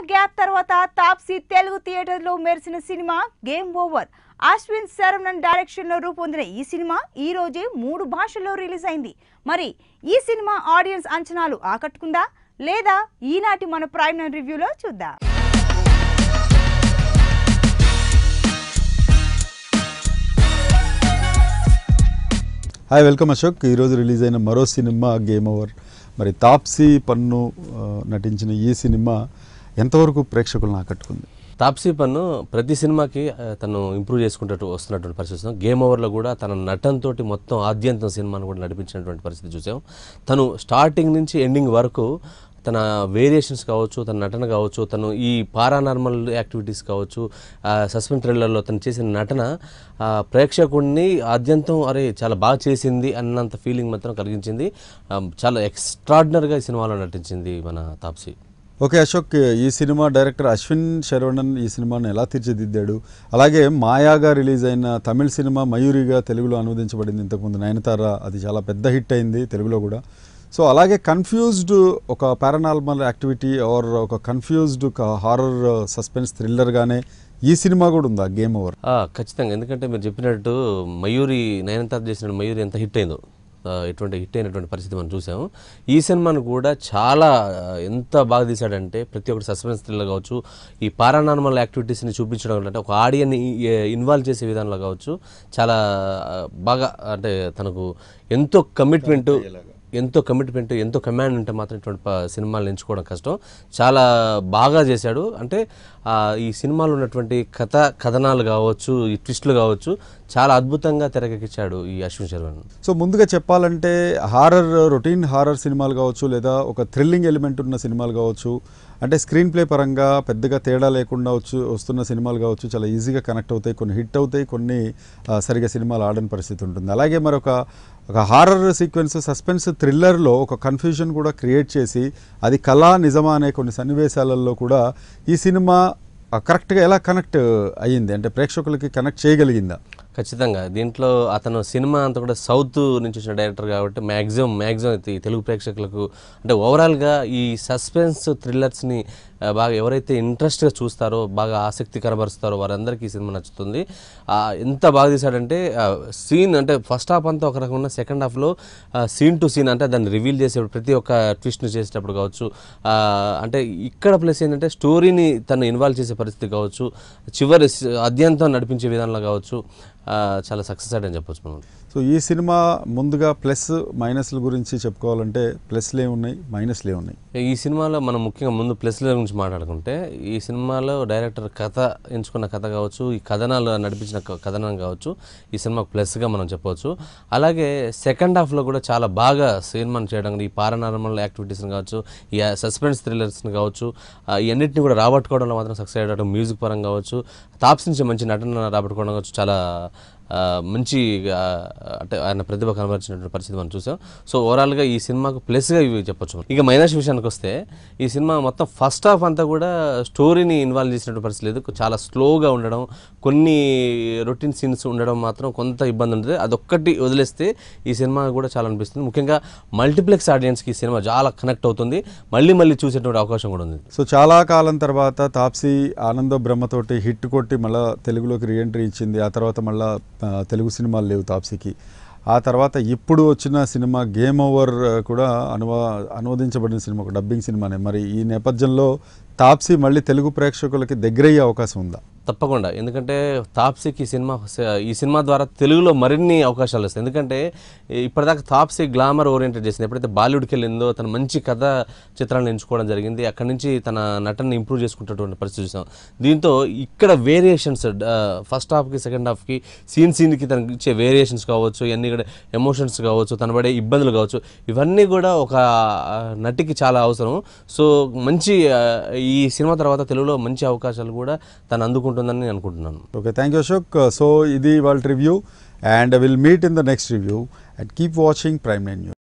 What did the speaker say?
gap తర్వాత తాప్సీ తెలుగు థియేటర్లో మెరిసిన సినిమా game over Ashwin Saravanan direction లో రూపొందిన ఈ సినిమా ఈ రోజే మూడు భాషల్లో రిలీజ్ అయింది మరి ఈ సినిమా ఆడియన్స్ అంచనాలు ఆకట్టుకుందా లేదా ఈనాటి మన ప్రైమ్ నైన్ రివ్యూలో చూద్దాం హాయ్ వెల్కమ్ అశోక్ ఈరోజు రిలీజ్ అయిన మరో సినిమా గేమ్ ఓవర్ మరి తాప్సీ పన్ను ఆ, నటించిన ఈ సినిమా ఎంతవరకు ప్రేక్షకులను ఆకట్టుకుంది తాప్సీ పన్ను ప్రతి సినిమాకి ఆ, తను ఇంప్రూవ్ చేసుకుంటూ వస్తున్నటువంటి పరిస్థితి చూసాం గేమ్ ఓవర్లో కూడా తన నటనతో మొత్తం ఆద్యంతం సినిమాను కూడా నడిపించినటువంటి పరిస్థితి చూసాం తను స్టార్టింగ్ నుంచి ఎండింగ్ వరకు తన వేరియేషన్స్ కావచ్చు తన నటన కావచ్చు తను ఈ పారానార్మల్ యాక్టివిటీస్ కావచ్చు సస్పెన్స్ థ్రిల్లర్లో తను చేసిన నటన ఆ, ప్రేక్షకుడిని ఆద్యంతం అరే చాలా బాగా చేసింది అన్నంత ఫీలింగ్ మాత్రం కలిగించింది ఆ, చాలా ఎక్స్ట్రాడినరీగా ఈ సినిమాలో నటించింది మన తాప్సీ ఓకే అశోక్ ఈ సినిమా డైరెక్టర్ అశ్విన్ శరవణన్ ఈ సినిమాను ఎలా తీర్చిదిద్దాడు అలాగే మాయాగా రిలీజ్ అయిన తమిళ సినిమా మయూరిగా తెలుగులో అనువదించబడింది ఇంతకుముందు నయనతార అది చాలా పెద్ద హిట్ అయింది తెలుగులో కూడా సో అలాగే కన్ఫ్యూజ్డ్ ఒక పారానార్మల్ యాక్టివిటీ ఆర్ ఒక కన్ఫ్యూజ్డ్ ఒక హారర్ సస్పెన్స్ థ్రిల్లర్గానే ఈ సినిమా కూడా ఉందా గేమ్ ఓవర్ ఆ, ఖచ్చితంగా ఎందుకంటే మీరు చెప్పినట్టు మయూరి నయనతార చేసిన మయూరి ఎంత హిట్ అయిందో ఆ, ఎటువంటి హిట్ అయినటువంటి పరిస్థితి మనం చూసాము ఈ సినిమాను కూడా చాలా ఆ, ఎంత బాగా తీశాడంటే ప్రతి ఒక్కటి సస్పెన్స్ థ్రిల్లర్ కావచ్చు ఈ పారానార్మల్ యాక్టివిటీస్ని చూపించడం అంటే ఒక ఆడియన్ని ఇన్వాల్వ్ చేసే విధానంలో కావచ్చు చాలా ఆ, బాగా అంటే తనకు ఎంతో కమిట్మెంట్ ఎంతో కమిట్మెంట్ ఎంతో కమాండ్ ఉంటే మాత్రం ఇటువంటి ప- సినిమాలు ఎంచుకోవడం కష్టం చాలా బాగా చేశాడు అంటే ఆ, ఈ సినిమాలో ఉన్నటువంటి కథ కథనాలు కావచ్చు ఈ ట్విస్టులు కావచ్చు చాలా అద్భుతంగా తెరకెక్కించాడు ఈ అశ్విన్ శర్వన్ సో ముందుగా చెప్పాలంటే హారర్ రొటీన్ హారర్ సినిమాలు కావచ్చు లేదా ఒక థ్రిల్లింగ్ ఎలిమెంట్ ఉన్న సినిమాలు కావచ్చు అంటే స్క్రీన్ ప్లే పరంగా పెద్దగా తేడా లేకుండా వచ్చు వస్తున్న సినిమాలు కావచ్చు చాలా ఈజీగా కనెక్ట్ అవుతాయి కొన్ని హిట్ అవుతాయి కొన్ని ఆ, సరిగా సినిమాలు ఆడని పరిస్థితి ఉంటుంది అలాగే మరొక ఒక హారర్ సీక్వెన్స్ సస్పెన్స్ థ్రిల్లర్లో ఒక కన్ఫ్యూజన్ కూడా క్రియేట్ చేసి అది కళా నిజమా అనే కొన్ని సన్నివేశాలలో కూడా ఈ సినిమా ఆ, కరెక్ట్గా ఎలా కనెక్ట్ అయ్యింది అంటే ప్రేక్షకులకి కనెక్ట్ చేయగలిగిందా ఖచ్చితంగా దీంట్లో అతను సినిమా అంతా కూడా సౌత్ నుంచి వచ్చిన డైరెక్టర్ కాబట్టి మ్యాక్సిమం మ్యాక్సిమం అయితే ఈ తెలుగు ప్రేక్షకులకు అంటే ఓవరాల్గా ఈ సస్పెన్స్ థ్రిల్లర్స్ని ఆ, బాగా ఎవరైతే ఇంట్రెస్ట్గా చూస్తారో బాగా ఆసక్తి కనబరుస్తారో వారందరికీ ఈ సినిమా నచ్చుతుంది ఆ, ఎంత బాగా తీశాడంటే సీన్ అంటే ఫస్ట్ హాఫ్ అంతా ఒక రకం ఉన్న సెకండ్ హాఫ్లో సీన్ టు సీన్ అంటే దాన్ని రివీల్ చేసేప్పుడు ప్రతి ఒక్క ట్విస్ట్ని చేసేటప్పుడు కావచ్చు ఆ, అంటే ఇక్కడ ప్లస్ ఏంటంటే స్టోరీని తను ఇన్వాల్వ్ చేసే పరిస్థితి కావచ్చు చివరి స- అద్యంతం నడిపించే విధానంలో కావచ్చు ఆ, చాలా సక్సెస్ అని చెప్పొచ్చు మనం సో ఈ సినిమా ముందుగా ప్లస్ మైనస్ల గురించి చెప్పుకోవాలంటే ప్లస్లు ఏమున్నాయి మైనస్లు ఏమున్నాయి ఈ సినిమాలో మనం ముఖ్యంగా ముందు ప్లస్ల గురించి మాట్లాడుకుంటే ఈ సినిమాలో డైరెక్టర్ కథ ఎంచుకున్న కథ కావచ్చు ఈ కథనాలు నడిపించిన క- కథనం కావచ్చు ఈ సినిమాకు ప్లస్గా మనం చెప్పవచ్చు అలాగే సెకండ్ హాఫ్లో కూడా చాలా బాగా సినిమాను చేయడం ఈ పారానార్మల్ యాక్టివిటీస్ని కావచ్చు ఈ సస్పెన్స్ థ్రిల్లర్స్ని కావచ్చు ఆ, ఈ అన్నింటిని కూడా రాబట్టుకోవడంలో మాత్రం సక్సెస్ అయ్యడం మ్యూజిక్ పరంగా కావచ్చు టాప్స్ నుంచి మంచి నటన రాబట్టుకోవడం కావచ్చు చాలా ఆ, మంచి ఆ, అంటే ఆయన ప్రతిభ కనబరిచినటువంటి పరిస్థితి మనం చూసాం సో ఓవరాల్గా ఈ సినిమాకు ప్లస్గా ఇవి చెప్పొచ్చు ఇక మైనస్ విషయానికి వస్తే ఈ సినిమా మొత్తం ఫస్ట్ హాఫ్ అంతా కూడా స్టోరీని ఇన్వాల్వ్ చేసినట్టు పరిస్థితి లేదు చాలా స్లోగా ఉండడం కొన్ని రొటీన్ సీన్స్ ఉండడం మాత్రం కొంత ఇబ్బంది ఉంటుంది అదొక్కటి వదిలేస్తే ఈ సినిమా కూడా చాలా అనిపిస్తుంది ముఖ్యంగా మల్టీప్లెక్స్ ఆడియన్స్కి ఈ సినిమా చాలా కనెక్ట్ అవుతుంది మళ్ళీ మళ్ళీ చూసేటువంటి అవకాశం కూడా ఉంది సో చాలా కాలం తర్వాత తాప్సీ ఆనంద బ్రహ్మతోటి హిట్ కొట్టి మళ్ళీ తెలుగులోకి రీఎంట్రీ ఇచ్చింది ఆ తర్వాత మళ్ళీ తెలుగు సినిమాలు లేవు తాప్సీకి ఆ తర్వాత ఇప్పుడు వచ్చిన సినిమా గేమ్ ఓవర్ ఆ, కూడా అనువా అనువదించబడిన సినిమా ఒక డబ్బింగ్ సినిమానే మరి ఈ నేపథ్యంలో తాప్సీ మళ్ళీ తెలుగు ప్రేక్షకులకి దగ్గరయ్యే అవకాశం ఉందా తప్పకుండా ఎందుకంటే తాప్సీకి ఈ సినిమా ఈ సినిమా ద్వారా తెలుగులో మరిన్ని అవకాశాలు వస్తాయి ఎందుకంటే ఇప్పటిదాకా తాప్సీ గ్లామర్ ఓరియంటెడ్ చేసింది ఎప్పుడైతే బాలీవుడ్కి వెళ్ళిందో తన మంచి కథ చిత్రాలను ఎంచుకోవడం జరిగింది అక్కడి నుంచి తన నటనని ఇంప్రూవ్ చేసుకుంటున్నటువంటి పరిస్థితి చూసాం దీంతో ఇక్కడ వేరియేషన్స్ ఫస్ట్ హాఫ్కి సెకండ్ హాఫ్కి సీన్ సీన్కి తనకి ఇచ్చే వేరియేషన్స్ కావచ్చు ఇవన్నీ కూడా ఎమోషన్స్ కావచ్చు తన పడే ఇబ్బందులు కావచ్చు ఇవన్నీ కూడా ఒక ఆ, నటికి చాలా అవసరం సో మంచి ఆ, ఈ సినిమా తర్వాత తెలుగులో మంచి అవకాశాలు కూడా తను అందుకుంటుందని నేను అనుకుంటున్నాను okay thank you Ashok so ఇది వాళ్ళ review and will meet in the next review and keep watching Prime nine news